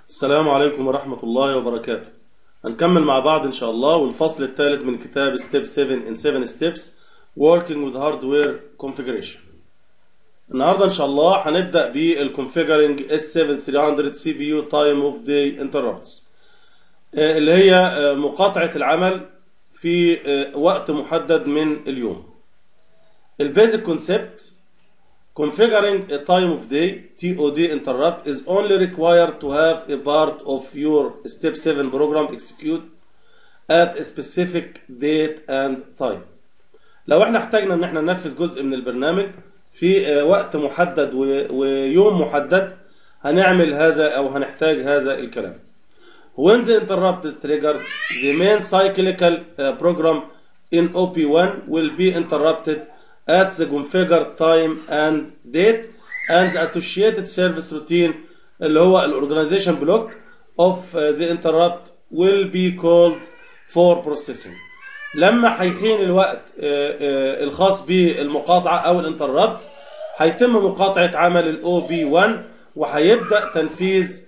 السلام عليكم ورحمة الله وبركاته هنكمل مع بعض إن شاء الله والفصل الثالث من كتاب Step 7 in 7 Steps Working with Hardware Configuration النهاردة إن شاء الله هنبدأ بالconfiguring S7300 CPU Time of Day Interrupts آه، اللي هي آه، مقاطعة العمل في آه، وقت محدد من اليوم البيزك كونسبت Configuring a time of day TOD interrupt is only required to have a part of your step 7 program execute at a specific date and time. لو احنا احتاجنا ان احنا ننفذ جزء من البرنامج في آه، وقت محدد و- ويوم محدد هنعمل هذا او هنحتاج هذا الكلام. When the interrupt is triggered, the main cyclical uh, program in OP1 will be interrupted at the configured time and date and the associated service routine اللي هو ال organization block of uh, the interrupt will be called for processing. لما هيحين الوقت آه، آه، الخاص بالمقاطعة أو الانتربت هيتم مقاطعة عمل الاو بي 1 وهيبدأ تنفيذ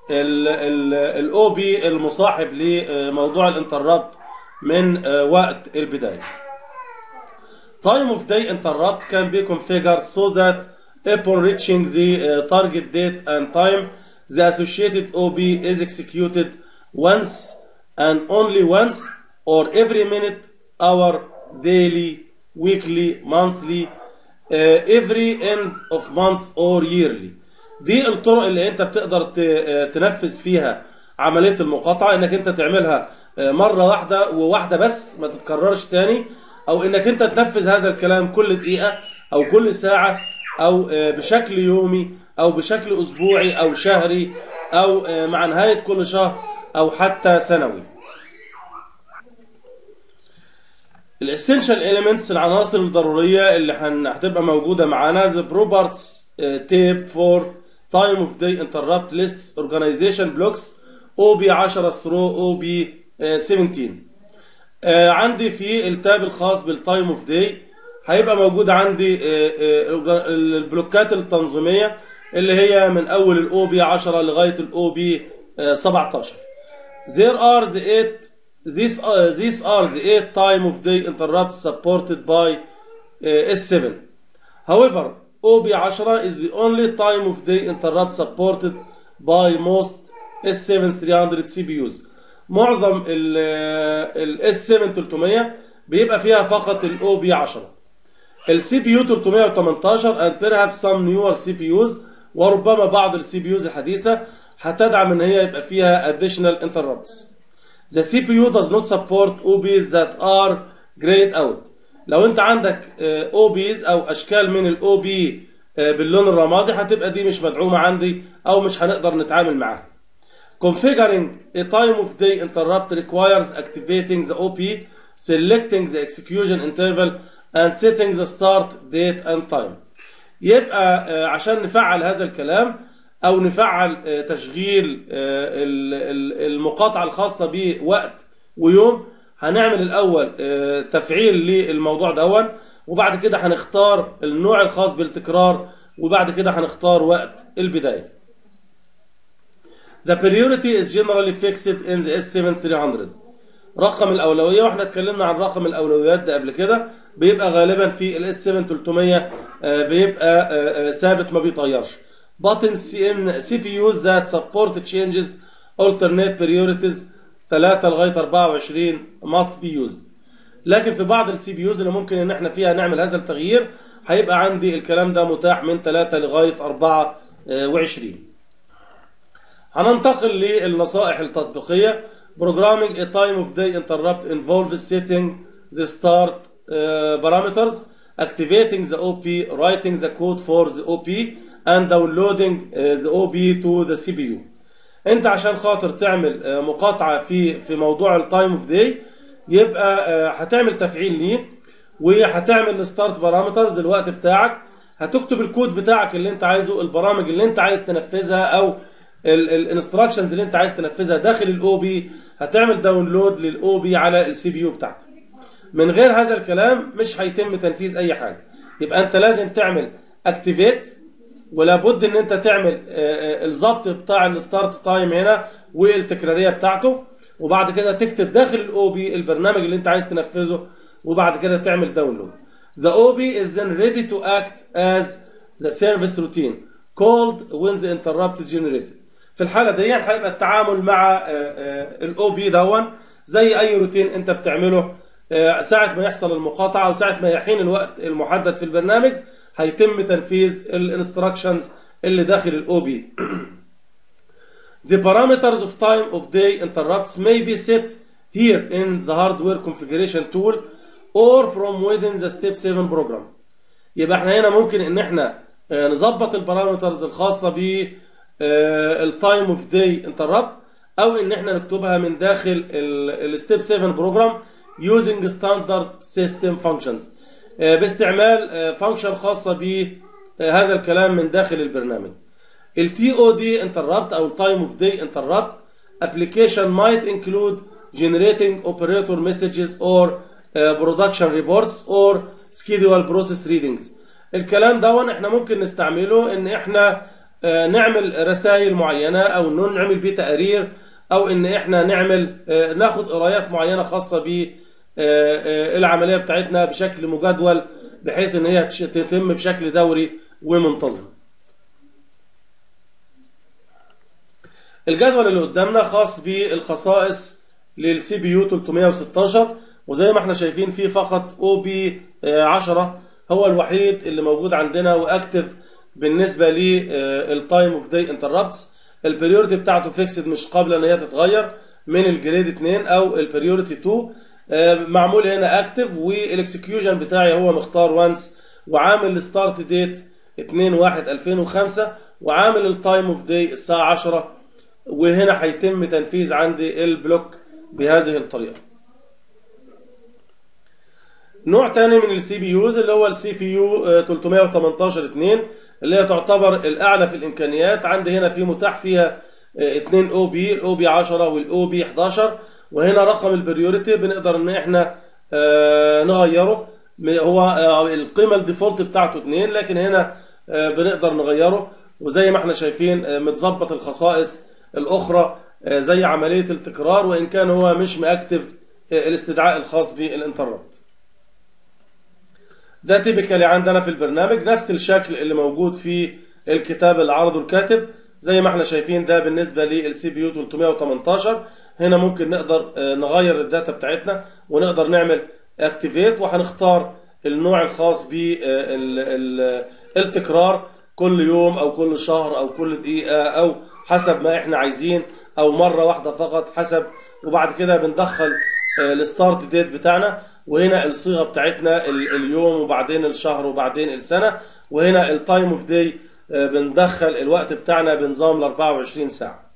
الاو بي المصاحب لموضوع الانتربت من آه، وقت البداية. Time of day interrupt can be configured so that upon reaching the uh, target date and time, the associated OB is executed once and only once or every minute, hour, daily, weekly, monthly, uh, every end of month or yearly. دي الطرق اللي انت بتقدر ت- آه، تنفذ فيها عملية المقاطعة انك انت تعملها آه، مرة واحدة وواحدة بس ما تتكررش تاني او انك انت تنفذ هذا الكلام كل دقيقة او كل ساعة او آه، بشكل يومي او بشكل اسبوعي او شهري او آه، مع نهاية كل شهر او حتى سنوي الاسينشال اليمنتس العناصر الضروريه اللي هن- هتبقى موجوده معانا the properties تيب فور time of day interrupt lists organization blocks OB10 through OB17 آه، عندي في التاب الخاص بالتايم اوف داي هيبقى موجود عندي آه، آه، البلوكات التنظيميه اللي هي من اول الاو بي 10 لغايه الاو بي 17 There are the eight these are, these are the eight time of day interrupts supported by uh, S7. However, OB10 is the only time of day interrupt supported by most S7 300 CPUs. معظم ال ال S7 300 بيبقى فيها فقط ال OB10. ال CPU 318 and perhaps some newer CPUs وربما بعض ال CPUs الحديثة هتدعم ان هي يبقى فيها additional interrupts. The CPU does not support OBs that are grayed out. لو انت عندك آه، OBs او اشكال من ال OB آه، باللون الرمادي هتبقى دي مش مدعومة عندي او مش هنقدر نتعامل معاها. Configuring a time of day interrupt requires activating the OP, selecting the execution interval and setting the start date and time. يبقى آه، عشان نفعل هذا الكلام او نفعل آه، تشغيل آه، ال- ال- المقاطعه الخاصه بوقت ويوم هنعمل الاول آه، تفعيل للموضوع دون وبعد كده هنختار النوع الخاص بالتكرار وبعد كده هنختار وقت البدايه The priority is generally fixed in the S7300 رقم الأولوية واحنا اتكلمنا عن رقم الأولويات ده قبل كده بيبقى غالبا في ال S7300 آه، بيبقى آه، آه، ثابت ما بيتغيرش Buttons in CPUs that support changes alternate priorities 3 لغاية 24 must be used لكن في بعض السي بي يوز اللي ممكن ان احنا فيها نعمل هذا التغيير هيبقى عندي الكلام ده متاح من 3 لغاية 24 هننتقل للنصائح التطبيقية Programming a time of day interrupt involves setting the start uh, parameters, activating the OP, writing the code for the OP, and downloading uh, the OP to the CPU. انت عشان خاطر تعمل آه، مقاطعة في في موضوع التايم اوف داي يبقى آه، هتعمل تفعيل ليه وهتعمل الستارت بارامترز الوقت بتاعك هتكتب الكود بتاعك اللي انت عايزه البرامج اللي انت عايز تنفذها او الانستراكشنز اللي انت عايز تنفذها داخل الاو بي هتعمل داونلود للاو بي على السي بي يو بتاعتك من غير هذا الكلام مش هيتم تنفيذ اي حاجه يبقى انت لازم تعمل اكتيفيت ولابد ان انت تعمل آه، آه، الضبط بتاع الستارت تايم هنا والتكراريه بتاعته وبعد كده تكتب داخل الاو بي البرنامج اللي انت عايز تنفذه وبعد كده تعمل داونلود The OB is then ready to act as the service routine called when the interrupt is generated. في الحالة دي هيبقى التعامل مع الاو بي دون زي اي روتين انت بتعمله آه، ساعة ما يحصل المقاطعة وساعة ما يحين الوقت المحدد في البرنامج هيتم تنفيذ الانستراكشنز اللي داخل الاو بي. The parameters of time of day interrupts may be set here in the hardware configuration tool or from within the step 7 program. يبقى احنا هنا ممكن ان احنا آه، نظبط البارامترز الخاصة ب التايم اوف داي انتربت او ان احنا نكتبها من داخل الستيب 7 بروجرام using standard system functions آه، باستعمال فانكشن خاصة بهذا الكلام من داخل البرنامج. التي او دي انتربت او التايم اوف داي انتربت application might include generating operator messages or uh, production reports or schedule process readings الكلام ده احنا ممكن نستعمله ان احنا آه، نعمل رسائل معينة او إنه نعمل بيه تقارير او ان احنا نعمل آه، ناخد قرايات معينة خاصة بالعملية بتاعتنا بشكل مجدول بحيث ان هي تش- تتم بشكل دوري ومنتظم الجدول اللي قدامنا خاص بالخصائص للسي بي يو 316 وزي ما احنا شايفين فيه فقط او بي 10 هو الوحيد اللي موجود عندنا واكتف بالنسبه للتايم اوف داي انتربتس البريورتي بتاعته فيكسد مش قابله ان هي تتغير من الجريد 2 او البريورتي 2 آه، معمول هنا اكتف والاكسكيوشن بتاعي هو مختار وانس وعامل الستارت ديت 2 1 2005 وعامل التايم اوف داي الساعه 10 وهنا هيتم تنفيذ عندي البلوك بهذه الطريقه نوع تاني من السي بي يوز اللي هو السي بي يو 318 2 اللي هي تعتبر الاعلى في الامكانيات عندي هنا في متاح فيها 2 او بي الاو بي 10 والاو بي 11 وهنا رقم البريوريتي بنقدر ان احنا آه، نغيره م- هو آه، القيمه الديفولت بتاعته 2 لكن هنا آه، بنقدر نغيره وزي ما احنا شايفين آه، متظبط الخصائص الاخرى آه، زي عمليه التكرار وان كان هو مش ماكتف آه، الاستدعاء الخاص بالانترنت ده تيبيكالي عندنا في البرنامج نفس الشكل اللي موجود في الكتاب اللي عرضه الكاتب زي ما احنا شايفين ده بالنسبه للسي بي يو 318 هنا ممكن نقدر آه، نغير الداتا بتاعتنا ونقدر نعمل اكتيفيت وهنختار النوع الخاص بالتكرار كل يوم او كل شهر او كل دقيقه او حسب ما احنا عايزين او مره واحده فقط حسب وبعد كده بندخل آه، الستارت ديت بتاعنا وهنا الصيغه بتاعتنا ال- اليوم وبعدين الشهر وبعدين السنه وهنا التايم اوف داي بندخل الوقت بتاعنا بنظام ال 24 ساعه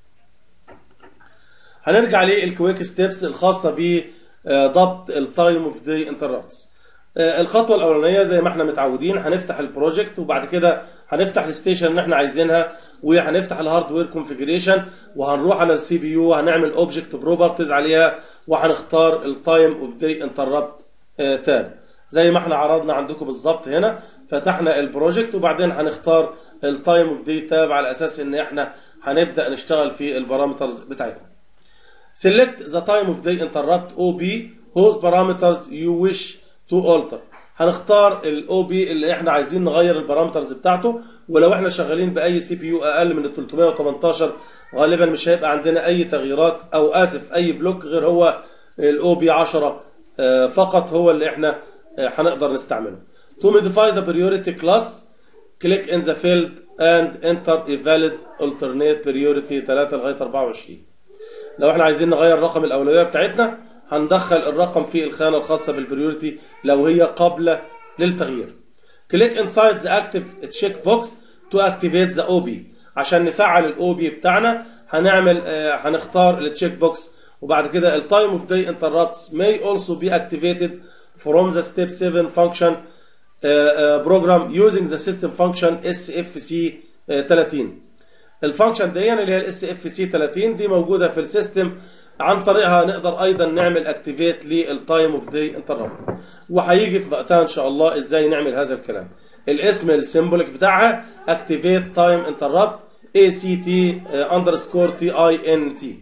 هنرجع للكويك ستيبس الخاصه بضبط التايم اوف داي انتربتس الخطوه الاولانيه زي ما احنا متعودين هنفتح البروجكت وبعد كده هنفتح الستيشن اللي احنا عايزينها وهنفتح الهاردوير كونفيجريشن وهنروح على السي بي يو وهنعمل اوبجكت بروبرتيز عليها وهنختار التايم اوف داي انتربت تاب زي ما احنا عرضنا عندكم بالظبط هنا فتحنا البروجكت وبعدين هنختار التايم اوف داي تاب على اساس ان احنا هنبدا نشتغل في البارامترز بتاعتنا Select the time of day interrupt OB whose parameters you wish to alter. هنختار الاو بي اللي احنا عايزين نغير البارامترز بتاعته ولو احنا شغالين باي سي بي يو اقل من ال 318 غالبا مش هيبقى عندنا اي تغييرات او اسف اي بلوك غير هو الاو بي 10 آه، فقط هو اللي احنا آه، هنقدر نستعمله. To modify the priority class click in the field and enter a valid alternate priority 3 لغايه 24. لو احنا عايزين نغير رقم الاولويه بتاعتنا هندخل الرقم في الخانه الخاصه بالبريورتي لو هي قابله للتغيير كليك انسايد ذا اكتيف تشيك بوكس تو اكتيفيت ذا او بي عشان نفعل الاو بي بتاعنا هنعمل آه، هنختار التشيك بوكس وبعد كده التايم اوف داي انتربتس may also be activated from the step 7 function uh, uh, program using the system function SFC uh, 30 الفانكشن دي اللي هي الاس اف سي 30 دي موجوده في السيستم عن طريقها نقدر ايضا نعمل اكتيفيت للتايم اوف داي انتربت وهيجي في وقتها ان شاء الله ازاي نعمل هذا الكلام الاسم السيمبوليك بتاعها اكتيفيت تايم انتربت اي سي تي اندرسكور تي اي ان تي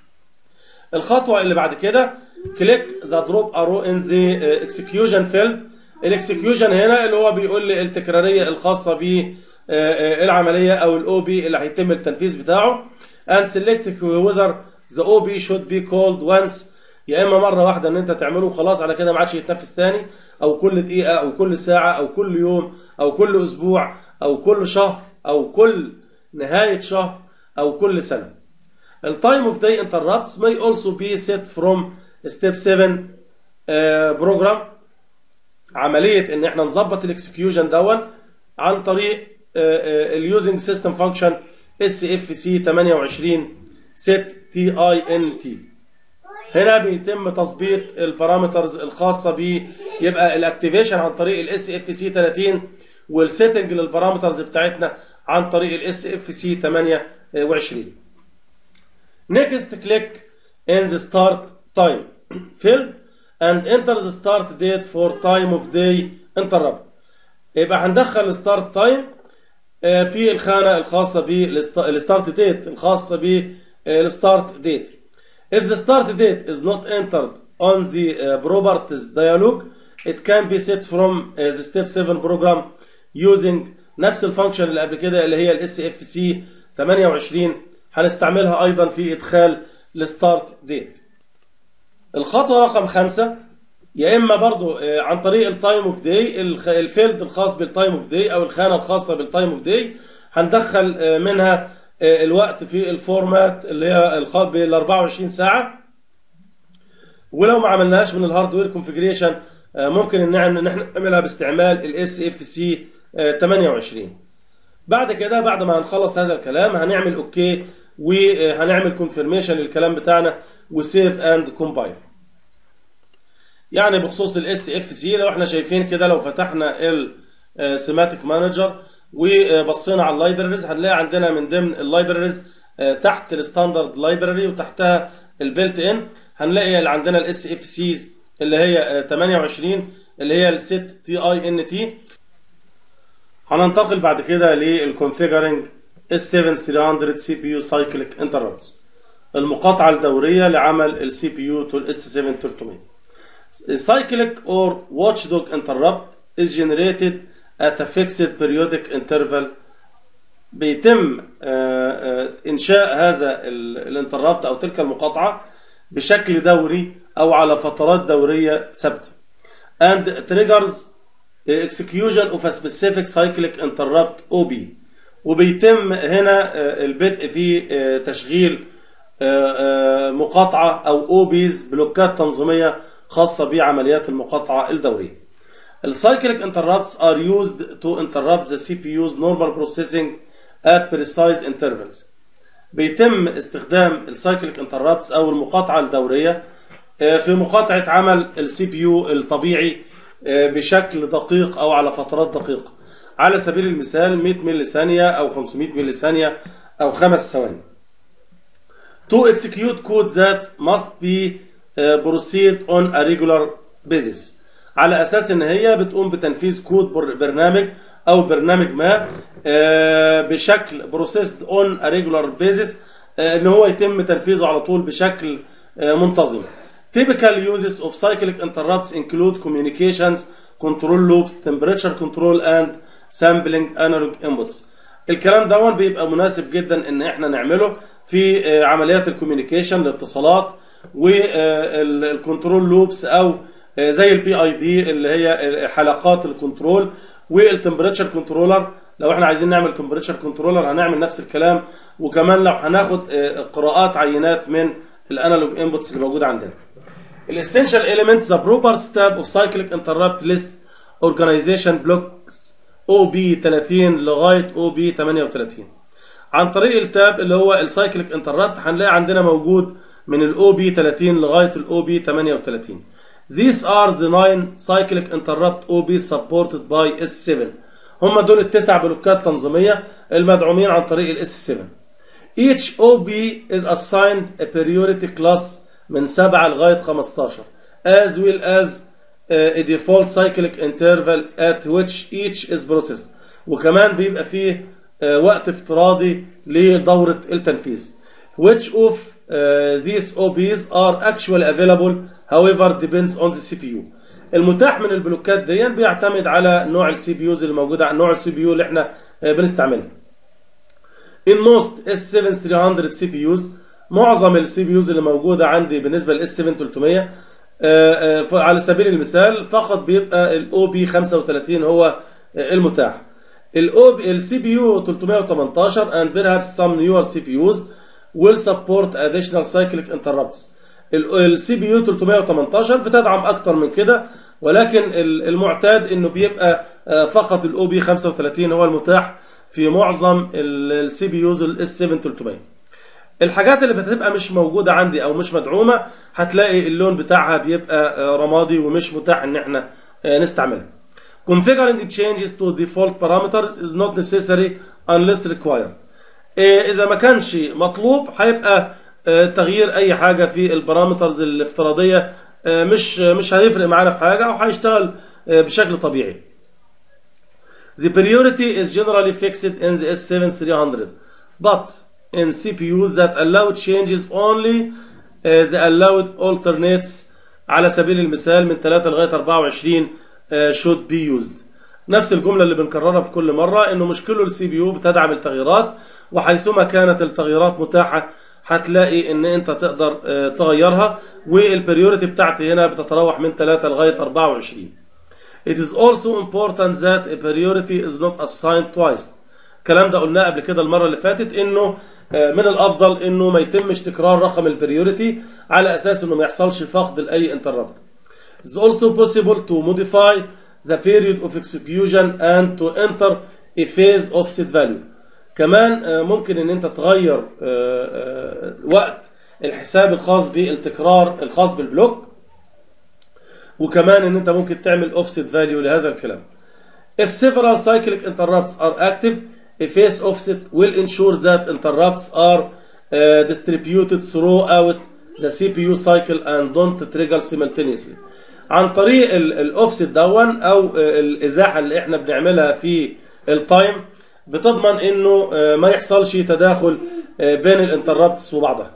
الخطوه اللي بعد كده كليك ذا دروب ارو ان ذا اكسكيوشن فيلد الاكسكيوشن هنا اللي هو بيقول لي التكراريه الخاصه ب العمليه او الاو بي اللي هيتم التنفيذ بتاعه and select whether the OB should be called once يا اما مره واحده ان انت تعمله وخلاص على كده ما عادش يتنفذ تاني او كل دقيقه او كل ساعه او كل يوم او كل اسبوع او كل شهر او كل نهايه شهر او كل سنه التايم اوف داي interrupts may also be set from step 7 بروجرام عمليه ان احنا نظبط الاكسكيوشن دون عن طريق اليوزنج سيستم فانكشن اس اف سي 28 set تي اي ان تي هنا بيتم تظبيط البارامترز الخاصه ب يبقى الاكتيفيشن عن طريق الاس اف سي 30 والسيتنج للبارامترز بتاعتنا عن طريق الاس اف سي 28 next click in the start time field and enter the start date for time of day interrupt يبقى هندخل الستارت تايم في الخانه الخاصه بالستارت ديت الخاصه بالستارت ديت if the start date is not entered on the uh, properties dialog it can be set from uh, the step 7 program using نفس الفانكشن اللي قبل كده اللي هي الاس اف سي 28 هنستعملها ايضا في ادخال الستارت ديت الخطوه رقم خمسة يا اما برضو عن طريق التايم اوف داي الفيلد الخاص بالتايم اوف داي او الخانه الخاصه بالتايم اوف داي هندخل منها الوقت في الفورمات اللي هي الخاص بال 24 ساعه ولو ما عملناهاش من الهاردوير كونفجريشن ممكن ان احنا نعملها باستعمال الاس اف سي 28 بعد كده بعد ما هنخلص هذا الكلام هنعمل اوكي وهنعمل كونفirmation للكلام بتاعنا وسيف اند كومبايل يعني بخصوص الاس اف سي لو احنا شايفين كده لو فتحنا السيماتيك مانجر وبصينا على اللايبراريز هنلاقي عندنا من ضمن اللايبراريز تحت الستاندرد لايبراري وتحتها البيلت ان هنلاقي اللي عندنا الاس اف سيز اللي هي 28 اللي هي الست تي اي ان تي هننتقل بعد كده للكونفيجرنج اس 7300 سي بي يو سايكليك انتربتس المقاطعه الدوريه لعمل السي بي يو تو الاس 7300 cyclic or watchdog interrupt is generated at a fixed periodic interval بيتم انشاء هذا الانتربت او تلك المقاطعه بشكل دوري او على فترات دوريه ثابته and triggers execution of a specific cyclic interrupt OB وبيتم هنا البدء في تشغيل مقاطعه او OBs بلوكات تنظيميه خاصة بعمليات المقاطعة الدورية. السايكليك interrupts are used to interrupt the CPU's normal processing at precise intervals. بيتم استخدام السايكليك interrupts أو المقاطعة الدورية في مقاطعة عمل السي بي يو الطبيعي بشكل دقيق أو على فترات دقيقة. على سبيل المثال 100 ملي ثانية أو 500 ملي ثانية أو خمس ثواني. To execute code that must be بروسيد اون ا ريجولار بيزيس على اساس ان هي بتقوم بتنفيذ كود برنامج او برنامج ما بشكل بروسيسد اون ا ريجولار بيزيس ان هو يتم تنفيذه على طول بشكل منتظم typical uses of cyclic interrupts include communications control loops temperature control and sampling analog inputs الكلام ده بيبقى مناسب جدا ان احنا نعمله في عمليات الكوميونيكيشن الاتصالات والكنترول لوبس او زي البي اي دي اللي هي حلقات الكنترول والتمبريتشر كنترولر لو احنا عايزين نعمل تمبريتشر كنترولر هنعمل نفس الكلام وكمان لو هناخد قراءات عينات من الانالوج انبوتس اللي موجوده عندنا الاسينشال elements the proper step of cyclic interrupt list organization blocks OB 30 لغايه OB 38 عن طريق التاب اللي هو السايكليك انتربت هنلاقي عندنا موجود من الاو بي 30 لغايه الاو بي 38 These are the nine cyclic interrupt OB supported by S7 هم دول التسع بلوكات تنظيمية المدعومين عن طريق الاس 7 Each OB is assigned a priority class من 7 لغاية 15 as well as a default cyclic interval at which each is processed وكمان بيبقى فيه آه، وقت افتراضي لدورة التنفيذ which of uh, these OBs are actually available however depends on the CPU المتاح من البلوكات دي بيعتمد على نوع السي بي يوز اللي موجوده على نوع السي بي يو اللي احنا آه، بنستعملها in most S7300 سي بي يوز معظم السي بي يوز اللي موجوده عندي بالنسبه للاس 7300 آه، آه، ف- على سبيل المثال فقط بيبقى الاو بي 35 هو آه، المتاح الاو السي بي يو 318 and perhaps some newer CPUs will support additional cyclic interrupts السي بي يو 318 بتدعم اكتر من كده ولكن ال- المعتاد انه بيبقى آه، فقط الاو بي 35 هو المتاح في معظم السي بي يوز الاس 7300 الحاجات اللي بتبقى مش موجودة عندي او مش مدعومة هتلاقي اللون بتاعها بيبقى آه، رمادي ومش متاح ان احنا آه، نستعملها configuring changes to default parameters is not necessary unless required إيه، اذا ما كانش مطلوب هيبقى آه، تغيير اي حاجه في البارامترز الافتراضيه آه، مش مش هيفرق معانا في حاجه وهيشتغل آه، بشكل طبيعي The priority is generally fixed in the S7300 but in CPUs that allow changes only uh, the allowed alternates على سبيل المثال من 3 لغايه 24 uh, should be used نفس الجمله اللي بنكررها في كل مره انه مش كل السي بي يو بتدعم التغييرات وحيثما كانت التغييرات متاحه هتلاقي ان انت تقدر آه، تغيرها والبريوريتي بتاعتي هنا بتتراوح من 3 لغايه 24 It is also important that a priority is not assigned twice. الكلام ده قلناه قبل كده المره اللي فاتت انه آه، من الافضل انه ما يتمش تكرار رقم البريوريتي على اساس انه ما يحصلش فقد لاي انتربت. It's also possible to modify the period of execution and to enter a phase of set value. كمان آه، ممكن ان انت تغير آه، آه، وقت الحساب الخاص بالتكرار الخاص بالبلوك وكمان ان انت ممكن تعمل offset value لهذا الكلام. If several cyclic interrupts are active, a phase offset will ensure that interrupts are uh, distributed throughout the CPU cycle and don't trigger simultaneously. عن طريق الاوفست دون او آه، الازاحه اللي احنا بنعملها في التايم بتضمن انه آه، ما يحصلش تداخل آه، بين الانتربتس وبعضها.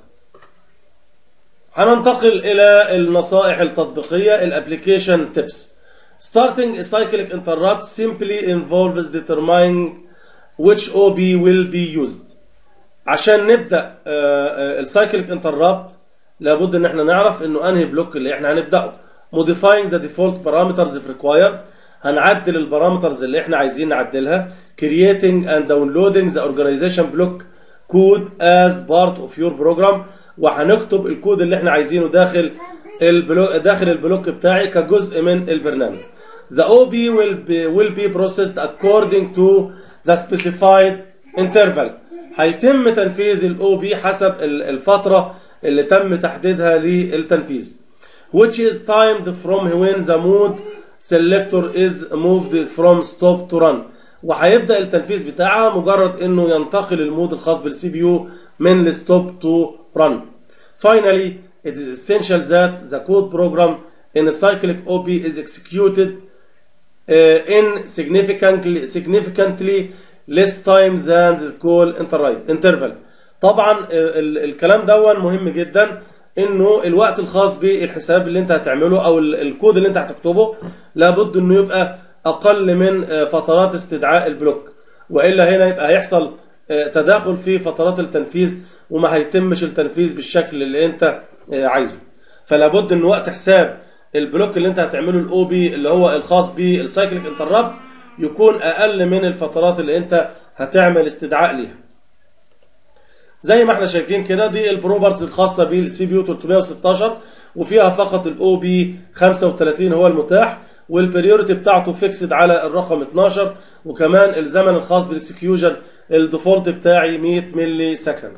هننتقل الى النصائح التطبيقيه الابلكيشن تيبس starting a cyclic interrupt simply involves determining which OB will be used عشان نبدا السايكليك انتربت لابد ان احنا نعرف انه انهي بلوك اللي احنا هنبداه modifying the default parameters if required هنعدل البارامترز اللي احنا عايزين نعدلها creating and downloading the organization block code as part of your program وهنكتب الكود اللي احنا عايزينه داخل البلوك داخل البلوك بتاعي كجزء من البرنامج. The OB will be will be processed according to the specified interval. هيتم تنفيذ الاو بي حسب ال- الفترة اللي تم تحديدها للتنفيذ. Which is timed from when the mode selector is moved from stop to run. وهيبدا التنفيذ بتاعها مجرد انه ينتقل المود الخاص بالسي بي يو من الستوب تو run. Finally, it is essential that the code program in a cyclic OP is executed uh, in significantly significantly less time than the call interri- interval. طبعا uh, ال- الكلام دون مهم جدا انه الوقت الخاص بالحساب اللي انت هتعمله او ال- الكود اللي انت هتكتبه لابد انه يبقى اقل من uh, فترات استدعاء البلوك والا هنا يبقى هيحصل uh, تداخل في فترات التنفيذ وما هيتمش التنفيذ بالشكل اللي انت uh, عايزه فلا بد ان وقت حساب البلوك اللي انت هتعمله الاو بي اللي هو الخاص بالسايكليك انتربت يكون اقل من الفترات اللي انت هتعمل استدعاء ليها زي ما احنا شايفين كده دي البروبرتيز الخاصه بالسي بي يو 316 وفيها فقط الاو بي 35 هو المتاح والبريوريتي بتاعته فيكسد على الرقم 12 وكمان الزمن الخاص بالاكسكيوجن الديفولت بتاعي 100 ملي سكند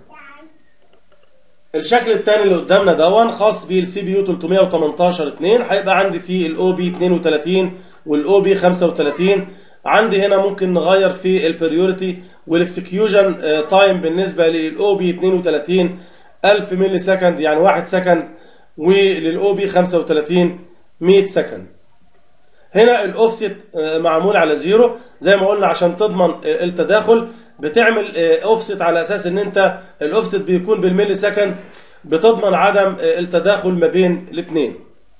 الشكل الثاني اللي قدامنا دون خاص بالسي بي يو 318 2 هيبقى عندي فيه الاو بي 32 والاو بي 35 عندي هنا ممكن نغير في البريوريتي والاكسكيوجن تايم بالنسبه للاو بي 32 1000 ملي سكند يعني 1 سكند وللاو بي 35 100 سكند هنا الاوفست معمول على زيرو زي ما قلنا عشان تضمن آه، التداخل بتعمل اوفست على اساس ان انت الاوفست بيكون بالملي سكند بتضمن عدم آه، التداخل ما بين الاثنين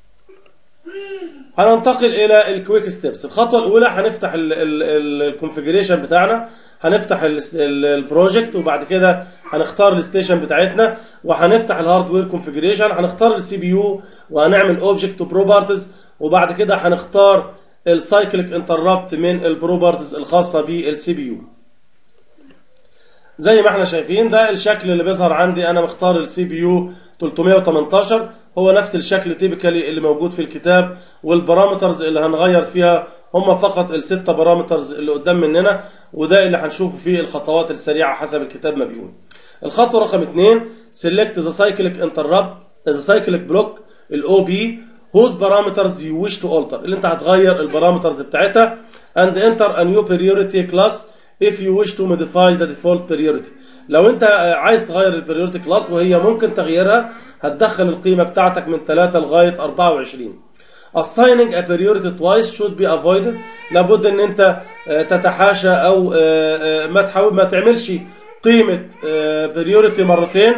هننتقل الى الكويك ستيبس الخطوه الاولى هنفتح الكونفيجريشن بتاعنا هنفتح ال- ال- البروجكت وبعد كده هنختار الستيشن بتاعتنا وهنفتح الهاردوير كونفيجريشن هنختار السي بي يو وهنعمل اوبجكت بروبرتيز وبعد كده هنختار السايكليك انتربت من البروبرتيز الخاصه بالسي بي يو زي ما احنا شايفين ده الشكل اللي بيظهر عندي انا مختار السي بي يو 318 هو نفس الشكل تيبيكالي اللي موجود في الكتاب والبارامترز اللي هنغير فيها هم فقط الستة بارامترز اللي قدام مننا وده اللي هنشوفه في الخطوات السريعة حسب الكتاب ما بيقول الخطوة رقم اثنين select the cyclic interrupt the cyclic block الاو بي whose parameters you wish to alter اللي انت هتغير البارامترز بتاعتها and enter a new priority class if you wish to modify the default priority لو انت عايز تغير البريورتي كلاس وهي ممكن تغييرها هتدخل القيمة بتاعتك من 3 لغاية 24 assigning a priority twice should be avoided لابد ان انت آه، تتحاشى او آه، آه، ما تحاول ما تعملش قيمة priority مرتين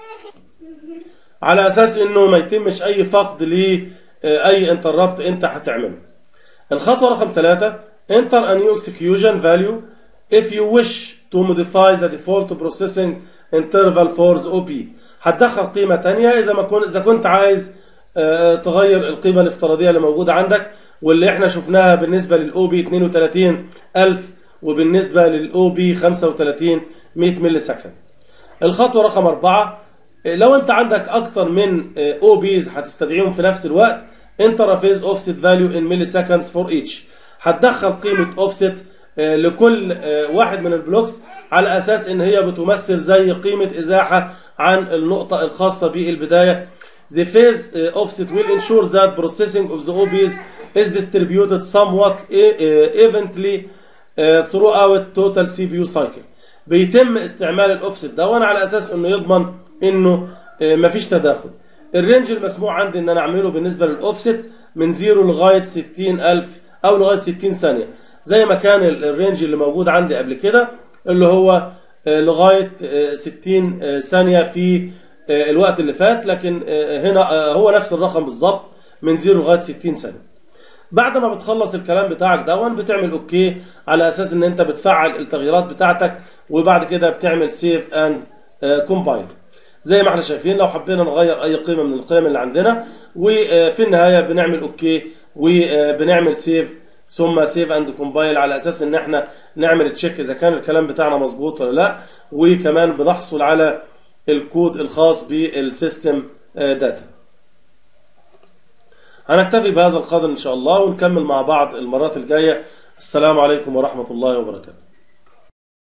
على اساس انه ما يتمش اي فقد لاي انتربت انت هتعمله الخطوة رقم ثلاثة enter a new execution value if you wish to modify the default processing interval for the OP هتدخل قيمة تانية إذا ما كنت إذا كنت عايز آه، تغير القيمة الافتراضية اللي موجودة عندك واللي احنا شفناها بالنسبة للأو بي 32000 وبالنسبة للأو بي 35 100 ملي سكند الخطوة رقم أربعة لو أنت عندك أكتر من أو بيز هتستدعيهم في نفس الوقت انترفيز اوفست فاليو ان ملي سكندز فور ايتش هتدخل قيمة اوفست لكل آه، واحد من البلوكس على أساس إن هي بتمثل زي قيمة إزاحة عن النقطة الخاصة بالبداية The phase uh, offset will ensure that processing of the OBs is distributed somewhat e- uh, evenly uh, throughout total CPU cycle. بيتم استعمال الاوفست ده وانا على اساس انه يضمن انه آه، مفيش تداخل. الرينج المسموح عندي ان انا اعمله بالنسبه للاوفست من 0 لغايه 60000 او لغايه 60 ثانيه. زي ما كان ال- الرينج اللي موجود عندي قبل كده اللي هو آه، لغايه آه، 60 آه، ثانيه في آه، الوقت اللي فات لكن آه، هنا آه، هو نفس الرقم بالظبط من 0 لغايه 60 ثانيه. بعد ما بتخلص الكلام بتاعك دون بتعمل اوكي على اساس ان انت بتفعل التغييرات بتاعتك وبعد كده بتعمل سيف اند كومبايل زي ما احنا شايفين لو حبينا نغير اي قيمه من القيم اللي عندنا وفي النهايه بنعمل اوكي وبنعمل سيف ثم سيف اند كومبايل على اساس ان احنا نعمل تشيك اذا كان الكلام بتاعنا مظبوط ولا لا وكمان بنحصل على الكود الخاص بالسيستم داتا هنكتفي بهذا القدر إن شاء الله ونكمل مع بعض المرات الجاية السلام عليكم ورحمة الله وبركاته